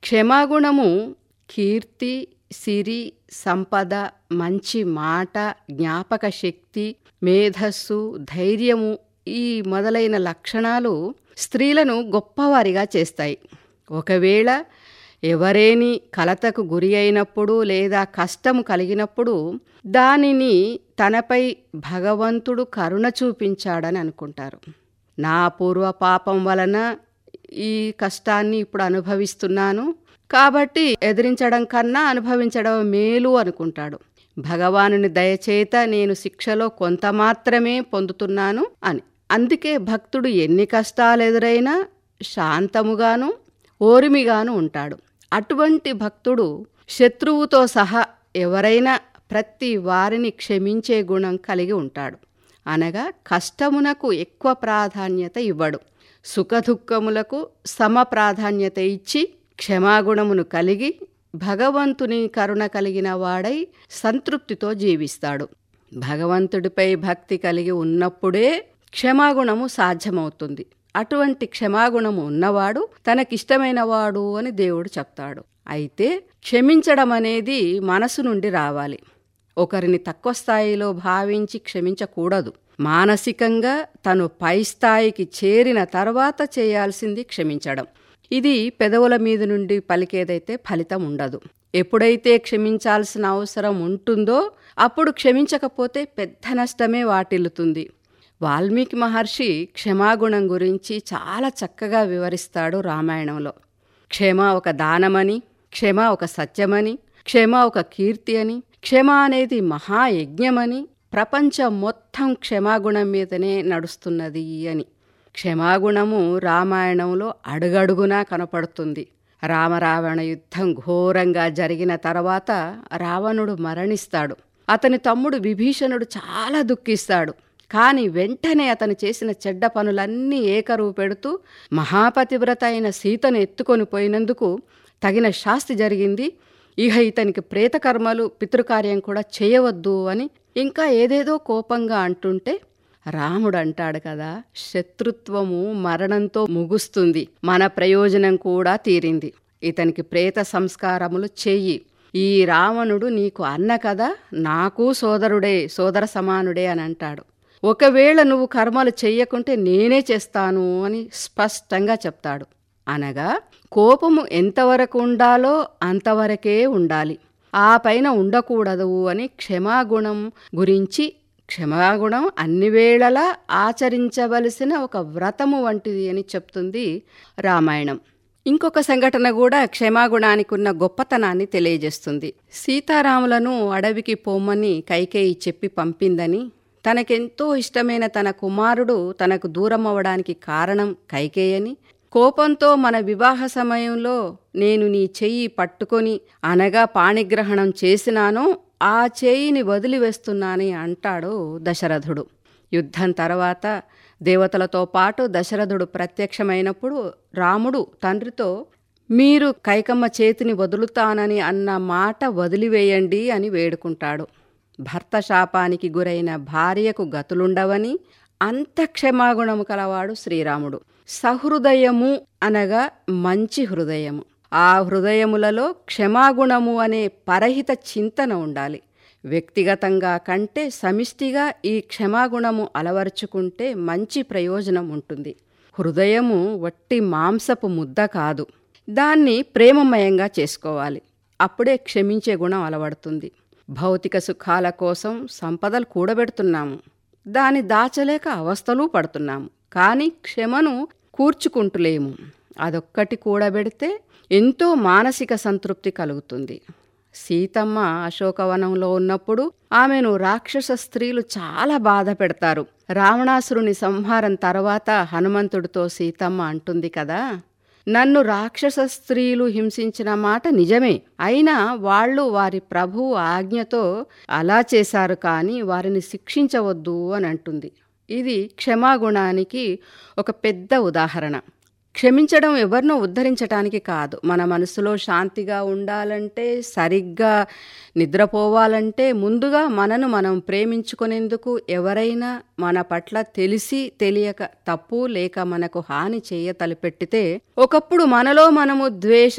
క్షమాగుణము కీర్తి సిరి సంపద మంచి మాట జ్ఞాపక శక్తి మేధస్సు ధైర్యము ఈ మొదలైన లక్షణాలు స్త్రీలను గొప్పవారిగా చేస్తాయి ఒకవేళ ఎవరేని కలతకు గురి అయినప్పుడు లేదా కష్టము కలిగినప్పుడు దానిని తనపై భగవంతుడు కరుణ చూపించాడని అనుకుంటారు నా పూర్వ పాపం వలన ఈ కష్టాన్ని ఇప్పుడు అనుభవిస్తున్నాను కాబట్టి ఎదిరించడం కన్నా అనుభవించడం మేలు అనుకుంటాడు భగవానుని దయచేత నేను శిక్షలో కొంత మాత్రమే పొందుతున్నాను అని అందుకే భక్తుడు ఎన్ని కష్టాలు ఎదురైనా శాంతముగాను ఓర్మిగాను ఉంటాడు అటువంటి భక్తుడు శత్రువుతో సహా ఎవరైనా ప్రతి వారిని క్షమించే గుణం కలిగి ఉంటాడు అనగా కష్టమునకు ఎక్కువ ప్రాధాన్యత ఇవ్వడు సుఖదుఖములకు సమ ప్రాధాన్యత ఇచ్చి క్షమాగుణమును కలిగి భగవంతుని కరుణ కలిగిన వాడై సంతృప్తితో జీవిస్తాడు భగవంతుడిపై భక్తి కలిగి ఉన్నప్పుడే క్షమాగుణము సాధ్యమవుతుంది అటువంటి క్షమాగుణము ఉన్నవాడు తనకిష్టమైన వాడు అని దేవుడు చెప్తాడు అయితే క్షమించడం అనేది మనసు నుండి రావాలి ఒకరిని తక్కువ స్థాయిలో భావించి క్షమించకూడదు మానసికంగా తను పై స్థాయికి చేరిన తర్వాత చేయాల్సింది క్షమించడం ఇది పెదవుల మీద నుండి పలికేదైతే ఫలితం ఉండదు ఎప్పుడైతే క్షమించాల్సిన అవసరం ఉంటుందో అప్పుడు క్షమించకపోతే పెద్ద నష్టమే వాటిల్లుతుంది వాల్మీకి మహర్షి క్షమాగుణం గురించి చాలా చక్కగా వివరిస్తాడు రామాయణంలో క్షమ ఒక దానమని క్షమ ఒక సత్యమని క్షమ ఒక కీర్తి అని క్షమ అనేది మహాయజ్ఞమని ప్రపంచం మొత్తం క్షమాగుణం మీదనే నడుస్తున్నది అని క్షమాగుణము రామాయణంలో అడుగడుగునా కనపడుతుంది రామరావణ యుద్ధం ఘోరంగా జరిగిన తర్వాత రావణుడు మరణిస్తాడు అతని తమ్ముడు విభీషణుడు చాలా దుఃఖిస్తాడు కాని వెంటనే అతను చేసిన చెడ్డ పనులన్నీ ఏకరువు పెడుతూ మహాపతివ్రత అయిన సీతను ఎత్తుకొని పోయినందుకు తగిన శాస్తి జరిగింది ఇహ ఇతనికి ప్రేతకర్మలు పితృకార్యం కూడా చేయవద్దు అని ఇంకా ఏదేదో కోపంగా అంటుంటే రాముడు అంటాడు కదా శత్రుత్వము మరణంతో ముగుస్తుంది మన ప్రయోజనం కూడా తీరింది ఇతనికి ప్రేత సంస్కారములు చెయ్యి ఈ రావణుడు నీకు అన్న కదా నాకు సోదరుడే సోదర సమానుడే అని అంటాడు ఒకవేళ నువ్వు కర్మలు చెయ్యకుంటే నేనే చేస్తాను అని స్పష్టంగా చెప్తాడు అనగా కోపము ఎంతవరకు ఉండాలో అంతవరకే ఉండాలి ఆ పైన ఉండకూడదు అని క్షమాగుణం గురించి క్షమాగుణం అన్ని వేళలా ఆచరించవలసిన ఒక వ్రతము వంటిది అని చెప్తుంది రామాయణం ఇంకొక సంఘటన కూడా క్షమాగుణానికి ఉన్న గొప్పతనాన్ని తెలియజేస్తుంది సీతారాములను అడవికి పొమ్మని కైకేయి చెప్పి పంపిందని తనకెంతో ఇష్టమైన తన కుమారుడు తనకు దూరం అవ్వడానికి కారణం కైకేయని కోపంతో మన వివాహ సమయంలో నేను నీ చెయ్యి పట్టుకొని అనగా పాణిగ్రహణం చేసినానో ఆ చేయిని వదిలివేస్తున్నానని అంటాడు దశరథుడు యుద్ధం తర్వాత దేవతలతో పాటు దశరథుడు ప్రత్యక్షమైనప్పుడు రాముడు తండ్రితో మీరు కైకమ్మ చేతిని వదులుతానని అన్న మాట వదిలివేయండి అని వేడుకుంటాడు భర్త శాపానికి గురైన భార్యకు గతులుండవని అంత క్షమాగుణము కలవాడు శ్రీరాముడు సహృదయము అనగా మంచి హృదయము ఆ హృదయములలో క్షమాగుణము అనే పరహిత చింతన ఉండాలి వ్యక్తిగతంగా కంటే సమిష్టిగా ఈ క్షమాగుణము అలవరుచుకుంటే మంచి ప్రయోజనం ఉంటుంది హృదయము వట్టి మాంసపు ముద్ద కాదు దాన్ని ప్రేమమయంగా చేసుకోవాలి అప్పుడే క్షమించే గుణం అలవడుతుంది భౌతిక సుఖాల కోసం సంపదలు కూడబెడుతున్నాము దాన్ని దాచలేక అవస్థలు పడుతున్నాము కానీ క్షమను కూర్చుకుంటులేము అదొక్కటి కూడబెడితే ఎంతో మానసిక సంతృప్తి కలుగుతుంది సీతమ్మ అశోకవనంలో ఉన్నప్పుడు ఆమెను రాక్షస స్త్రీలు చాలా బాధ పెడతారు రావణాసురుని సంహారం తర్వాత హనుమంతుడితో సీతమ్మ అంటుంది కదా నన్ను రాక్షస స్త్రీలు హింసించిన మాట నిజమే అయినా వాళ్ళు వారి ప్రభు ఆజ్ఞతో అలా చేశారు కానీ వారిని శిక్షించవద్దు అని అంటుంది ఇది క్షమాగుణానికి ఒక పెద్ద ఉదాహరణ క్షమించడం ఎవరినో ఉద్ధరించటానికి కాదు మన మనసులో శాంతిగా ఉండాలంటే సరిగ్గా నిద్రపోవాలంటే ముందుగా మనను మనం ప్రేమించుకునేందుకు ఎవరైనా మన పట్ల తెలిసి తెలియక తప్పు లేక మనకు హాని చేయ తలపెట్టితే ఒకప్పుడు మనలో మనము ద్వేష